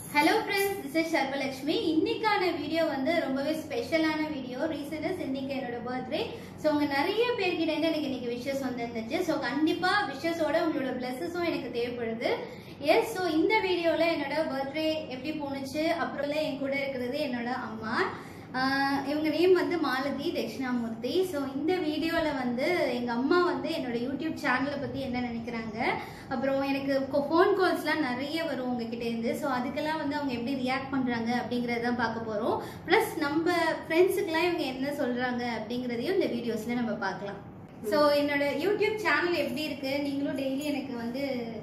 Hello friends this is Sarvalakshmi இன்னைக்கான video வந்து ரொம்பவே ஸ்பெஷலான வீடியோ ரீசன்ஸ் இன்னைக்கு என்னோட பர்த்டே ஸோ உங்க நிறைய பேர்கிட்ட இருந்து எனக்கு இன்னைக்கு விஷஸ் வந்துருந்துச்சு ஸோ கண்டிப்பா விஷஸோட உங்களோட பிளஸஸும் எனக்கு தேவைப்படுது எஸ் ஸோ இந்த வீடியோல என்னோட பர்த்டே எப்படி போணுச்சு அப்புறம் என் கூட இருக்கிறது என்னோட அம்மா ஆஹ் இவங்க நேம் வந்து மாலதி தட்சிணாமூர்த்தி ஸோ இந்த வீடியோவில் வந்து எங்கள் அம்மா வந்து என்னோட யூடியூப் சேனலை பற்றி என்ன நினைக்கிறாங்க அப்புறம் எனக்கு ஃபோன் கால்ஸ்லாம் நிறைய வரும் உங்ககிட்ட இருந்து ஸோ அதுக்கெல்லாம் வந்து அவங்க எப்படி ரியாக்ட் பண்ணுறாங்க அப்படிங்கிறத தான் பார்க்க போகிறோம் ப்ளஸ் நம்ம ஃப்ரெண்ட்ஸுக்கெல்லாம் இவங்க என்ன சொல்கிறாங்க அப்படிங்கிறதையும் இந்த வீடியோஸில் நம்ம பார்க்கலாம் ஸோ என்னோட யூடியூப் சேனல் எப்படி இருக்கு நீங்களும் டெய்லி எனக்கு வந்து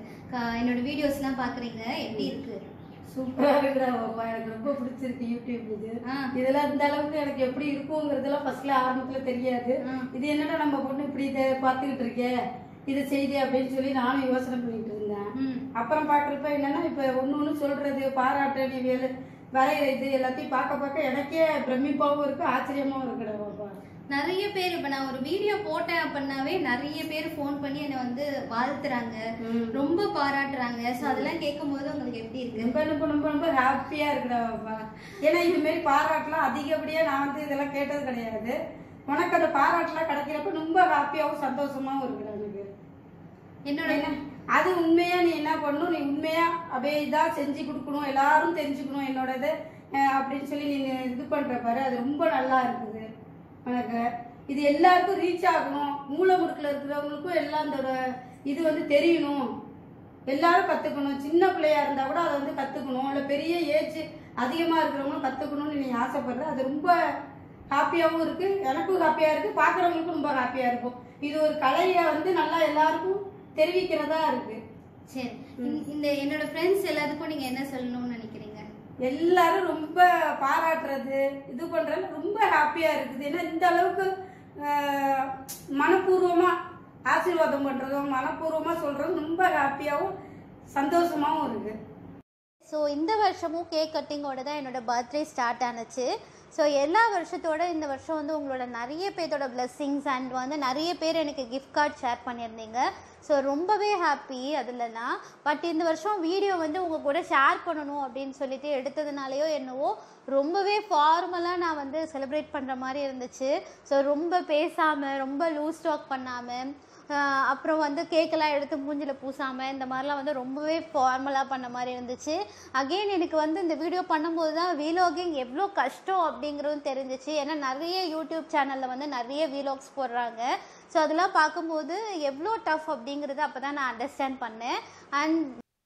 க- என்னோட வீடியோஸ்லாம் பார்க்குறீங்க எப்படி இருக்கு சூப்பரா இருக்குடா பாப்பா எனக்கு ரொம்ப பிடிச்சிருக்கு யூடியூப் இது ஆ இதெல்லாம் இந்த அளவுக்கு எனக்கு எப்படி இருக்குங்கிறதெல்லாம் ஃபர்ஸ்ட்ல ஆரம்பத்துல தெரியாது ஆ. இது என்னடா நம்ம பொண்ணு இப்படி இதை பார்த்துக்கிட்டு இருக்கே இதை செய்தி அப்படின்னு சொல்லி நானும் யோசனை பண்ணிட்டு இருந்தேன் ம் அப்புறம் பாக்குறப்ப என்னன்னா இப்ப ஒண்ணு ஒண்ணு சொல்றது பாராட்டு நீ வேலை வரைகிற இது எல்லாத்தையும் பார்க்க பார்க்க எனக்கே பிரமிப்பாவும் இருக்கு ஆச்சரியமாவும் இருக்குடா பாப்பா நிறைய பேர் இப்ப நான் ஒரு வீடியோ போட்டேன் அப்படின்னாவே நிறைய பேர் ஃபோன் பண்ணி என்னை வந்து வாழ்த்துறாங்க ம். ரொம்ப பாராட்டுறாங்க சோ அதெல்லாம் கேட்கும்போது உங்களுக்கு எப்படி இருக்கு ரொம்ப ரொம்ப ரொம்ப ரொம்ப ஹாப்பியா இருக்குடா பாப்பா ஏன்னா இது மாதிரி பாராட்டுலாம் அதிகப்படியா நான் வந்து இதெல்லாம் கேட்டது கிடையாது உனக்கு அந்த பாராட்டுலாம் கிடைக்கிறப்ப ரொம்ப ஹாப்பியாவும் சந்தோஷமாவும் இருக்குடா எனக்கு என்னோட என்ன அது உண்மையா நீ என்ன பண்ணணும் நீ உண்மையா அப்படியே இதா செஞ்சு கொடுக்கணும் எல்லாரும் தெரிஞ்சுக்கணும் என்னோடது அஹ் அப்படின்னு சொல்லி நீ இது பண்ற பாரு அது ரொம்ப நல்லா இருக்குது உனக்கு இது எல்லாருக்கும் ரீச் ஆகணும் மூளை முடுக்கில் இருக்கிறவங்களுக்கும் எல்லாம் அதோட இது வந்து தெரியணும் எல்லாரும் கத்துக்கணும் சின்ன பிள்ளையா இருந்தா கூட அதை வந்து கத்துக்கணும் இல்ல பெரிய ஏஜ் அதிகமா இருக்கிறவங்களும் கத்துக்கணும்னு நீ ஆசைப்படுற அது ரொம்ப ஹாப்பியாவும் இருக்கு எனக்கும் ஹாப்பியா இருக்கு பாக்குறவங்களுக்கும் ரொம்ப ஹாப்பியா இருக்கும் இது ஒரு கலையை வந்து நல்லா எல்லாருக்கும் தெரிவிக்கிறதா இருக்கு சரி இந்த- இந்த என்னோட ஃப்ரெண்ட்ஸ் எல்லாத்துக்கும் நீங்க என்ன சொல்லணும்னு நினைக்கிறீங்க எல்லாரும் ரொம்ப பாராட்டுறது இது பண்றது ரொம்ப ஹாப்பியா இருக்குது ஏன்னா இந்த அளவுக்கு ஆஹ், மனப்பூர்வமா ஆசீர்வாதம் பண்றதும் மனப்பூர்வமா சொல்றதும் ரொம்ப ஹாப்பியாவும் சந்தோஷமாவும் இருக்கு ஸோ இந்த வருஷமும் கேக் கட்டிங்கோட தான் என்னோட பர்த்டே ஸ்டார்ட் ஆனுச்சு ஸோ எல்லா வருஷத்தோட இந்த வருஷம் வந்து உங்களோட நிறைய பேர்த்தோட blessings அண்ட் வந்து நிறைய பேர் எனக்கு கிஃப்ட் கார்டு ஷேர் பண்ணியிருந்தீங்க ஸோ ரொம்பவே ஹாப்பி அதுலலாம் பட் இந்த வருஷம் வீடியோ வந்து உங்கள் கூட ஷேர் பண்ணணும் அப்படின்னு சொல்லிட்டு எடுத்ததுனாலயோ என்னவோ ரொம்பவே ஃபார்மலாக நான் வந்து செலிப்ரேட் பண்ணுற மாதிரி இருந்துச்சு ஸோ ரொம்ப பேசாமல் ரொம்ப லூஸ் டாக் பண்ணாமல் ஆஹ் அப்புறம் வந்து கேக்கெல்லாம் எடுத்து மூஞ்சில பூசாமல் இந்த மாதிரிலாம் வந்து ரொம்பவே ஃபார்மலாக பண்ண மாதிரி இருந்துச்சு அகெயின் எனக்கு வந்து இந்த வீடியோ பண்ணும்போது தான் வீலாகிங் எவ்வளோ கஷ்டம் அப்படிங்கிறதும் தெரிஞ்சிச்சு ஏன்னா நிறைய யூடியூப் சேனலில் வந்து நிறைய வீலாக்ஸ் போடுறாங்க ஸோ அதெல்லாம் பார்க்கும்போது எவ்வளோ டஃப் அப்படிங்கிறத அப்போ தான் நான் அண்டர்ஸ்டாண்ட் பண்ணேன் அண்ட்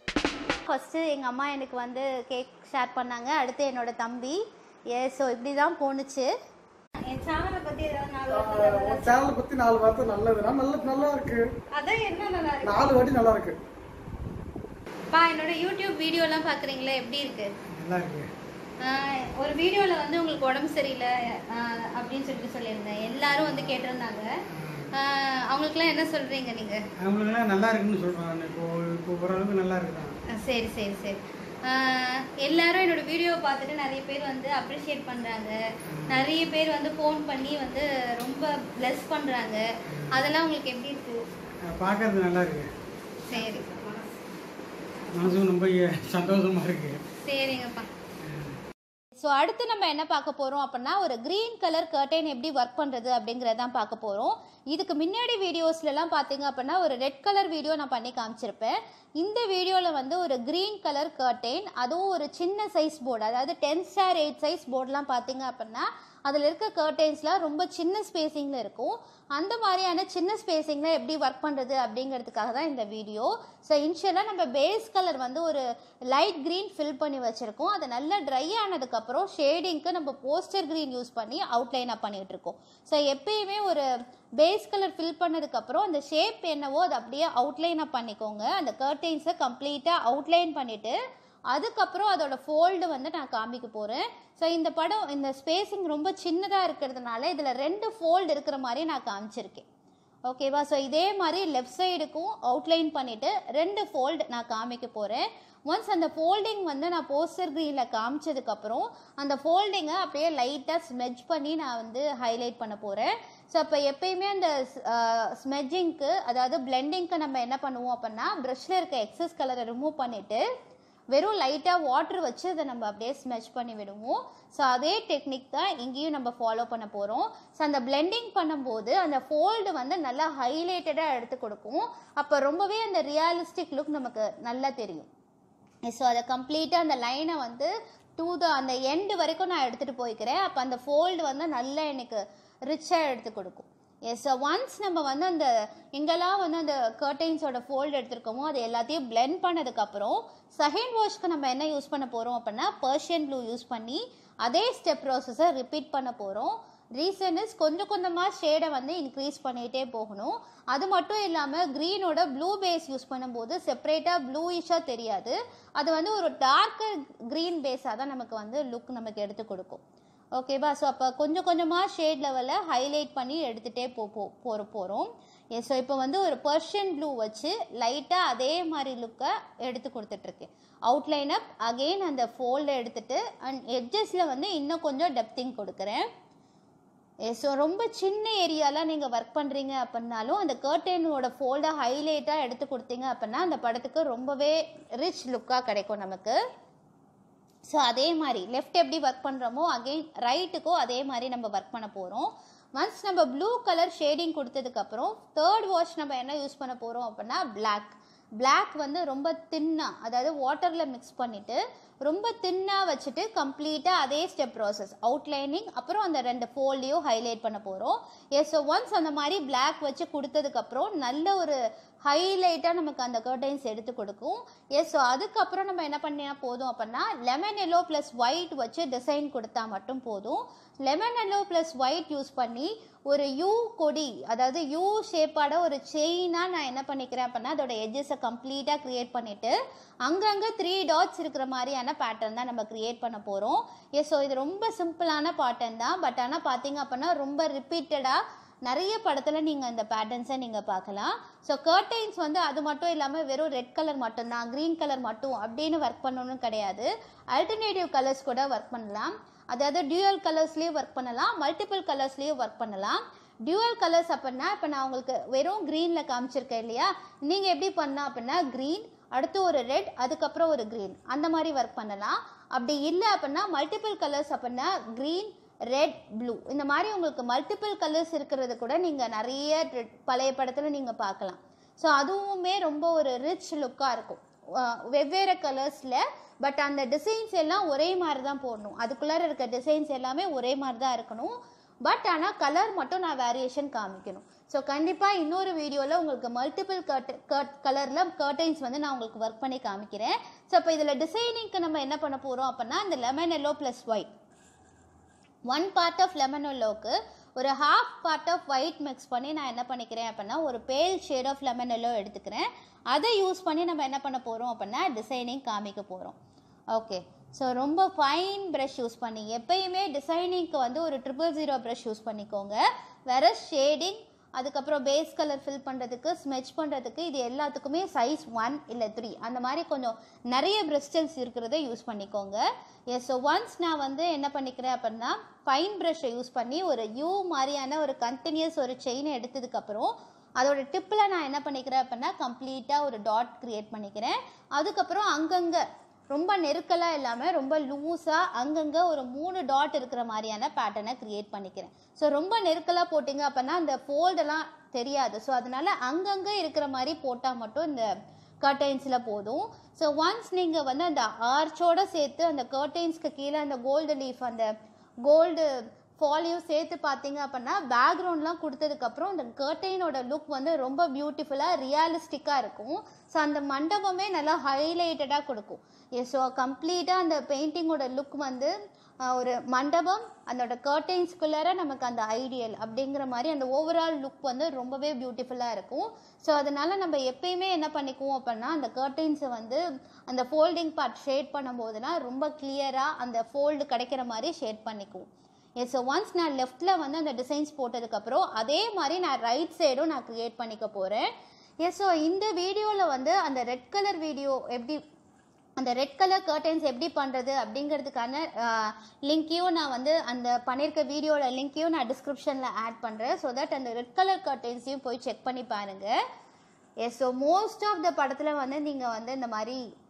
ஃபஸ்ட்டு எங்கள் அம்மா எனக்கு வந்து கேக் ஷேர் பண்ணாங்க அடுத்து என்னோட தம்பி ஏ ஸோ இப்படி தான் போணுச்சு என் சேனலை பற்றி ஏதாவது உன் சேனலை பத்தி நாலு வார்த்தை நல்லதுன்னா நல்ல நல்லா இருக்கு அதான் என்ன நல்லா இருக்கு நாலு வாட்டி நல்லா இருக்கு பா என்னோட யூடியூப் வீடியோலாம் பார்க்குறீங்களா எப்படி இருக்கு நல்லா இருக்கு ஆஹ் ஒரு வீடியோவில் வந்து உங்களுக்கு உடம்பு சரியில்லை ஆஹ் அப்படின்னு சொல்லிட்டு சொல்லியிருந்தேன் எல்லாரும் வந்து கேட்டிருந்தாங்க ஆஹ் அவங்களுக்குலாம் என்ன சொல்கிறீங்க நீங்கள் அவங்களுக்குலாம் நல்லா இருக்குன்னு சொல்றாங்க இப்போ இப்போ ஓரளவுக்கு நல்லா இருக்குதான் சரி சரி சரி ஆஹ் எல்லாரும் என்னோட வீடியோவை பார்த்துட்டு நிறைய பேர் வந்து அப்ரிஷியேட் பண்ணுறாங்க நிறைய பேர் வந்து ஃபோன் பண்ணி வந்து ரொம்ப ப்ளஸ் பண்ணுறாங்க அதெல்லாம் உங்களுக்கு எப்படி இருக்கு பார்க்கறது நல்லா இருக்கு சரி மனசும் ரொம்ப சந்தோஷமா இருக்கு சரிங்கப்பா ஸோ அடுத்து நம்ம என்ன பார்க்க போகிறோம் அப்படின்னா ஒரு க்ரீன் கலர் கர்டைன் எப்படி ஒர்க் பண்ணுறது அப்படிங்கிறத தான் பார்க்க போகிறோம் இதுக்கு முன்னாடி வீடியோஸ்லலாம் பார்த்தீங்க அப்படின்னா ஒரு ரெட் கலர் வீடியோ நான் பண்ணி காமிச்சிருப்பேன் இந்த வீடியோவில் வந்து ஒரு க்ரீன் கலர் கர்டைன் அதுவும் ஒரு சின்ன சைஸ் போர்டு அதாவது டென் ஸ்டார் எயிட் சைஸ் போர்டெலாம் பார்த்தீங்க அப்படின்னா அதில் இருக்க கர்டைன்ஸ்லாம் ரொம்ப சின்ன ஸ்பேசிங்கில் இருக்கும் அந்த மாதிரியான சின்ன ஸ்பேசிங்கில் எப்படி ஒர்க் பண்ணுறது அப்படிங்கிறதுக்காக தான் இந்த வீடியோ ஸோ இனிஷியலாக நம்ம பேஸ் கலர் வந்து ஒரு லைட் க்ரீன் ஃபில் பண்ணி வச்சுருக்கோம் அது நல்லா ட்ரை ஆனதுக்கப்புறம் ஷேடிங்க்கு நம்ம போஸ்டர் க்ரீன் யூஸ் பண்ணி அவுட்லைனாக பண்ணிகிட்டு இருக்கோம் ஸோ எப்பயுமே ஒரு பேஸ் கலர் ஃபில் பண்ணதுக்கப்புறம் அந்த ஷேப் என்னவோ அதை அப்படியே அவுட்லைனாக பண்ணிக்கோங்க அந்த கர்டைன்ஸை கம்ப்ளீட்டாக அவுட்லைன் பண்ணிவிட்டு அதுக்கப்புறம் அதோட ஃபோல்டு வந்து நான் காமிக்க போகிறேன் ஸோ இந்த படம் இந்த ஸ்பேசிங் ரொம்ப சின்னதாக இருக்கிறதுனால இதில் ரெண்டு ஃபோல்டு இருக்கிற மாதிரி நான் காமிச்சிருக்கேன் ஓகேவா ஸோ இதே மாதிரி லெஃப்ட் சைடுக்கும் அவுட்லைன் பண்ணிவிட்டு ரெண்டு ஃபோல்டு நான் காமிக்க போகிறேன் ஒன்ஸ் அந்த ஃபோல்டிங் வந்து நான் போஸ்டர் க்ரீனில் காமிச்சதுக்கப்புறம் அந்த ஃபோல்டிங்கை அப்படியே லைட்டாக ஸ்மெஜ் பண்ணி நான் வந்து ஹைலைட் பண்ண போகிறேன் ஸோ அப்போ எப்பயுமே அந்த ஸ்மெஜிங்க்கு அதாவது பிளெண்டிங்க்கு நம்ம என்ன பண்ணுவோம் அப்படின்னா ப்ரஷ்ஷில் இருக்க எக்ஸஸ் கலரை ரிமூவ் பண்ணிவிட்டு வெறும் லைட்டாக வாட்டர் வச்சு அதை நம்ம அப்படியே ஸ்மெச் பண்ணி விடுவோம் ஸோ அதே டெக்னிக் தான் இங்கேயும் நம்ம ஃபாலோ பண்ண போகிறோம் ஸோ அந்த பிளெண்டிங் பண்ணும்போது அந்த ஃபோல்டு வந்து நல்லா ஹைலைட்டடாக எடுத்து கொடுக்கும் அப்போ ரொம்பவே அந்த ரியாலிஸ்டிக் லுக் நமக்கு நல்லா தெரியும் ஸோ அதை கம்ப்ளீட்டாக அந்த லைனை வந்து டூ த அந்த எண்டு வரைக்கும் நான் எடுத்துகிட்டு போய்க்கிறேன் அப்போ அந்த ஃபோல்டு வந்து நல்லா எனக்கு ரிச்சாக எடுத்து கொடுக்கும் எஸ் ஒன்ஸ் நம்ம வந்து அந்த எங்கெல்லாம் வந்து அந்த கர்டைன்ஸோட ஃபோல்டு எடுத்திருக்கோமோ அது எல்லாத்தையும் பிளெண்ட் பண்ணதுக்கப்புறம் செகண்ட் வாஷ்க்கு நம்ம என்ன யூஸ் பண்ண போகிறோம் அப்படின்னா பர்ஷியன் ப்ளூ யூஸ் பண்ணி அதே ஸ்டெப் ப்ராசஸை ரிப்பீட் பண்ண போகிறோம் ரீசன் இஸ் கொஞ்சம் கொஞ்சமாக ஷேடை வந்து இன்க்ரீஸ் பண்ணிகிட்டே போகணும் அது மட்டும் இல்லாமல் க்ரீனோட ப்ளூ பேஸ் யூஸ் பண்ணும்போது செப்பரேட்டாக ப்ளூயிஷாக தெரியாது அது வந்து ஒரு டார்க்கர் க்ரீன் பேஸாக தான் நமக்கு வந்து லுக் நமக்கு எடுத்து கொடுக்கும் ஓகேவா ஸோ அப்போ கொஞ்சம் கொஞ்சமாக ஷேட் லெவலில் ஹைலைட் பண்ணி எடுத்துகிட்டே போ போ- போற போகிறோம் ஸோ இப்போ வந்து ஒரு பர்ஷியன் ப்ளூ வச்சு லைட்டாக அதே மாதிரி லுக்கை எடுத்து கொடுத்துட்ருக்கேன் அவுட்லைன் அப் அகெயின் அந்த ஃபோல்டை எடுத்துட்டு அண்ட் எட்ஜஸில் வந்து இன்னும் கொஞ்சம் டெப்திங் கொடுக்குறேன் ஸோ ரொம்ப சின்ன ஏரியாலாம் நீங்கள் ஒர்க் பண்ணுறீங்க அப்படின்னாலும் அந்த கர்டனோட ஃபோல்டை ஹைலைட்டாக எடுத்து கொடுத்தீங்க அப்படின்னா அந்த படத்துக்கு ரொம்பவே ரிச் லுக்காக கிடைக்கும் நமக்கு ஸோ அதே மாதிரி லெஃப்ட் எப்படி ஒர்க் பண்ணுறோமோ அகெயின் ரைட்டுக்கும் அதே மாதிரி நம்ம ஒர்க் பண்ண போகிறோம் ஒன்ஸ் நம்ம ப்ளூ கலர் ஷேடிங் கொடுத்ததுக்கப்புறம் தேர்ட் வாஷ் நம்ம என்ன யூஸ் பண்ண போகிறோம் அப்படின்னா பிளாக் பிளாக் வந்து ரொம்ப தின்னாக அதாவது வாட்டரில் மிக்ஸ் பண்ணிவிட்டு ரொம்ப தின்னாக வச்சுட்டு கம்ப்ளீட்டாக அதே ஸ்டெப் ப்ராசஸ் அவுட்லைனிங் அப்புறம் அந்த ரெண்டு ஃபோல்டையும் ஹைலைட் பண்ண போகிறோம் எஸ் ஸோ ஒன்ஸ் அந்த மாதிரி பிளாக் வச்சு கொடுத்ததுக்கப்புறம் நல்ல ஒரு ஹைலைட்டாக நமக்கு அந்த கர்டைன்ஸ் எடுத்து கொடுக்கும் எஸ் ஸோ அதுக்கப்புறம் நம்ம என்ன பண்ணினா போதும் அப்படின்னா லெமன் எல்லோ ப்ளஸ் ஒயிட் வச்சு டிசைன் கொடுத்தா மட்டும் போதும் lemon yellow plus white use பண்ணி ஒரு யூ கொடி அதாவது யூ ஷேப்பாட ஒரு செயினாக நான் என்ன பண்ணிக்கிறேன் அப்படின்னா அதோட எட்ஜஸை கம்ப்ளீட்டாக க்ரியேட் பண்ணிவிட்டு அங்கங்கே த்ரீ டாட்ஸ் இருக்கிற மாதிரியான பேட்டர்ன் தான் நம்ம க்ரியேட் பண்ண போகிறோம் எஸ் ஸோ இது ரொம்ப சிம்பிளான பேட்டர்ன் தான் பட் ஆனால் பார்த்தீங்க அப்படின்னா ரொம்ப ரிப்பீட்டடாக நிறைய படத்தில் நீங்கள் இந்த பேட்டர்ன்ஸை நீங்கள் பார்க்கலாம் ஸோ கர்டைன்ஸ் வந்து அது மட்டும் இல்லாமல் வெறும் ரெட் கலர் மட்டும்தான் க்ரீன் கலர் மட்டும் அப்படின்னு ஒர்க் பண்ணணும்னு கிடையாது அல்டர்னேட்டிவ் கலர்ஸ் கூட ஒர்க் பண்ணலாம் அதாவது டியூவல் கலர்ஸ்லேயும் ஒர்க் பண்ணலாம் மல்டிபிள் கலர்ஸ்லேயும் ஒர்க் பண்ணலாம் டியூவல் கலர்ஸ் அப்படின்னா இப்போ நான் உங்களுக்கு வெறும் க்ரீனில் காமிச்சிருக்கேன் இல்லையா நீங்கள் எப்படி பண்ணலாம் அப்படின்னா க்ரீன் அடுத்து ஒரு ரெட் அதுக்கப்புறம் ஒரு க்ரீன் அந்த மாதிரி ஒர்க் பண்ணலாம் அப்படி இல்லை அப்படின்னா மல்டிபிள் கலர்ஸ் அப்படின்னா க்ரீன் ரெட் ப்ளூ இந்த மாதிரி உங்களுக்கு மல்டிபிள் கலர்ஸ் இருக்கிறது கூட நீங்கள் நிறைய ட்ரெ- பழைய படத்தில் நீங்கள் பார்க்கலாம் ஸோ அதுவுமே ரொம்ப ஒரு ரிச் லுக்காக இருக்கும் அஹ் வெவ்வேறு கலர்ஸில் பட் அந்த டிசைன்ஸ் எல்லாம் ஒரே மாதிரி தான் போடணும் அதுக்குள்ளார இருக்க டிசைன்ஸ் எல்லாமே ஒரே மாதிரி தான் இருக்கணும் பட் ஆனால் கலர் மட்டும் நான் வேரியேஷன் காமிக்கணும் ஸோ கண்டிப்பாக இன்னொரு வீடியோவில் உங்களுக்கு மல்டிபிள் கர்ட் கர்ட் கலரில் கர்டைன்ஸ் வந்து நான் உங்களுக்கு ஒர்க் பண்ணி காமிக்கிறேன் ஸோ இப்போ இதில் டிசைனிங்க்கு நம்ம என்ன பண்ண போகிறோம் அப்படின்னா இந்த lemon yellow plus white one part of lemon எல்லோக்கு ஒரு half part of white mix பண்ணி நான் என்ன பண்ணிக்கிறேன் அப்படின்னா ஒரு பேல் ஷேட் ஆஃப் லெமன் எல்லோ எடுத்துக்கிறேன் அதை யூஸ் பண்ணி நம்ம என்ன பண்ண போகிறோம் அப்படின்னா டிசைனிங் காமிக்க போகிறோம் ஓகே ஸோ ரொம்ப ஃபைன் ப்ரஷ் யூஸ் பண்ணி எப்பயுமே டிசைனிங்க்கு வந்து ஒரு ட்ரிபிள் ஜீரோ ப்ரஷ் யூஸ் பண்ணிக்கோங்க வேற ஷேடிங் அதுக்கப்புறம் பேஸ் கலர் ஃபில் பண்ணுறதுக்கு ஸ்மெச் பண்ணுறதுக்கு இது எல்லாத்துக்குமே சைஸ் ஒன் இல்லை த்ரீ அந்த மாதிரி கொஞ்சம் நிறைய பிரிஸ்டல்ஸ் இருக்கிறத யூஸ் பண்ணிக்கோங்க எஸ் ஸோ ஒன்ஸ் நான் வந்து என்ன பண்ணிக்கிறேன் அப்படின்னா ஃபைன் ப்ரஷ்ஷை யூஸ் பண்ணி ஒரு யூ மாதிரியான ஒரு கண்டினியூஸ் ஒரு செயினை எடுத்ததுக்கப்புறம் அதோட டிப்பில் நான் என்ன பண்ணிக்கிறேன் அப்படின்னா கம்ப்ளீட்டாக ஒரு டாட் க்ரியேட் பண்ணிக்கிறேன் அதுக்கப்புறம் அங்கங்கே ரொம்ப நெருக்கலாக இல்லாமல் ரொம்ப லூஸாக அங்கங்கே ஒரு மூணு டாட் இருக்கிற மாதிரியான பேட்டர்னை க்ரியேட் பண்ணிக்கிறேன் ஸோ ரொம்ப நெருக்கலாக போட்டிங்க அப்படின்னா அந்த ஃபோல்டெல்லாம் தெரியாது ஸோ அதனால அங்கங்கே இருக்கிற மாதிரி போட்டால் மட்டும் இந்த கர்டைன்ஸில் போதும் ஸோ ஒன்ஸ் நீங்கள் வந்து அந்த ஆர்ச்சோட சேர்த்து அந்த கர்டைன்ஸ்க்கு கீழே அந்த கோல்டு லீஃப் அந்த கோல்டு ஃபாலியும் சேர்த்து பார்த்தீங்க அப்படின்னா பேக்ரவுண்ட்லாம் கொடுத்ததுக்கப்புறம் இந்த கர்டைனோட லுக் வந்து ரொம்ப பியூட்டிஃபுல்லாக ரியலிஸ்டிக்காக இருக்கும் ஸோ அந்த மண்டபமே நல்லா ஹைலைட்டடாக கொடுக்கும் எஸ் ஸோ கம்ப்ளீட்டாக அந்த பெயிண்டிங்கோட லுக் வந்து ஆஹ், ஒரு மண்டபம் அதோட கர்டைன்ஸ்குள்ளார நமக்கு அந்த ஐடியல் அப்படிங்கிற மாதிரி அந்த ஓவரால் லுக் வந்து ரொம்பவே பியூட்டிஃபுல்லாக இருக்கும் ஸோ அதனால நம்ம எப்பயுமே என்ன பண்ணிக்குவோம் அப்படின்னா அந்த கர்டைன்ஸை வந்து அந்த ஃபோல்டிங் பார்ட் ஷேட் பண்ணும்போதுலாம் ரொம்ப கிளியராக அந்த ஃபோல்டு கிடைக்கிற மாதிரி ஷேட் பண்ணிக்குவோம் எஸ் ஸோ ஒன்ஸ் நான் லெஃப்ட்டில் வந்து அந்த டிசைன்ஸ் போட்டதுக்கப்புறம் அதே மாதிரி நான் ரைட் சைடும் நான் க்ரியேட் பண்ணிக்க போகிறேன் எஸ் ஸோ இந்த வீடியோவில் வந்து அந்த ரெட் கலர் வீடியோ எப்படி அந்த ரெட் கலர் கர்டைன்ஸ் எப்படி பண்ணுறது அப்படிங்கிறதுக்கான லிங்க்கையும் நான் வந்து அந்த பண்ணியிருக்க வீடியோட லிங்க்கையும் நான் டிஸ்கிரிப்ஷனில் ஆட் பண்ணுறேன் ஸோ தட் அந்த ரெட் கலர் கர்டைன்ஸையும் போய் செக் பண்ணி பாருங்கள் yes so most of the படத்தில் வந்து நீங்கள் வந்து இந்த மாதிரி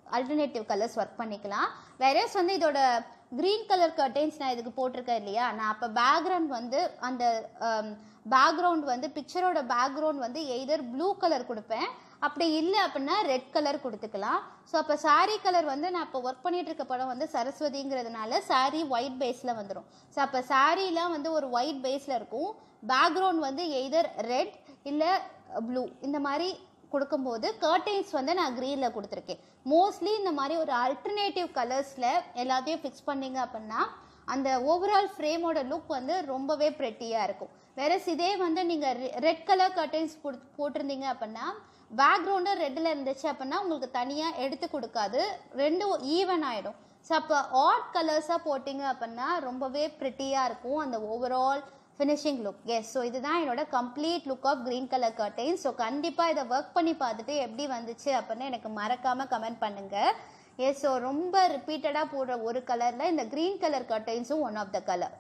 அல்டர்னேட்டிவ் கலர்ஸ் ஒர்க் பண்ணிக்கலாம் வேறஸ் வந்து இதோட க்ரீன் கலர் கர்டைன்ஸ் நான் இதுக்கு போட்டிருக்கேன் இல்லையா நான் அப்போ பேக்ரவுண்ட் வந்து அந்த பேக்ரவுண்ட் வந்து பிக்சரோட பேக்ரவுண்ட் வந்து எய்தர் ப்ளூ கலர் கொடுப்பேன் அப்படி இல்லை அப்படின்னா ரெட் கலர் கொடுத்துக்கலாம் ஸோ அப்போ saree கலர் வந்து நான் இப்போ ஒர்க் பண்ணிட்டு இருக்க படம் வந்து சரஸ்வதிங்கிறதுனால saree ஒயிட் பேஸில் வந்துடும் ஸோ அப்போ சாரீலாம் வந்து ஒரு ஒயிட் பேஸில் இருக்கும் பேக்ரவுண்ட் வந்து எய்தர் ரெட் இல்லை ப்ளூ இந்த மாதிரி கொடுக்கும்போது கர்டைன்ஸ் வந்து நான் க்ரீனில் கொடுத்துருக்கேன் மோஸ்ட்லி இந்த மாதிரி ஒரு அல்டர்னேட்டிவ் கலர்ஸில் எல்லாத்தையும் ஃபிக்ஸ் பண்ணீங்க அப்படின்னா அந்த ஓவரால் ஃப்ரேமோட லுக் வந்து ரொம்பவே ப்ரெட்டியாக இருக்கும் வேற இதே வந்து நீங்கள் ரெட் கலர் கர்டைன்ஸ் போட்டிருந்தீங்க அப்படின்னா பேக்ரவுண்டும் ரெட்டில் இருந்துச்சு அப்படின்னா உங்களுக்கு தனியாக எடுத்து கொடுக்காது ரெண்டும் ஈவன் ஆகிடும் ஸோ அப்போ ஆட் கலர்ஸாக போட்டிங்க அப்படின்னா ரொம்பவே ப்ரிட்டியாக இருக்கும் அந்த overall finishing look yes so இதுதான் என்னோட complete look of green colour curtains so கண்டிப்பாக இதை ஒர்க் பண்ணி பார்த்துட்டு எப்படி வந்துச்சு அப்படின்னு எனக்கு மறக்காமல் கமெண்ட் பண்ணுங்கள் எஸ் ஸோ ரொம்ப ரிப்பீட்டடாக போடுற ஒரு கலரில் இந்த க்ரீன் கலர் கர்டைன்ஸும் ஒன் ஆஃப் த கலர்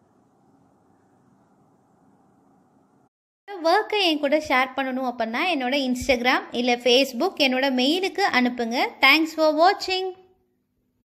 ஒர்க்கை என் கூட ஷேர் பண்ணணும் அப்படின்னா என்னோட இன்ஸ்டாகிராம் இல்லை ஃபேஸ்புக் என்னோட மெயிலுக்கு அனுப்புங்க தேங்க்ஸ் ஃபார் வாட்சிங்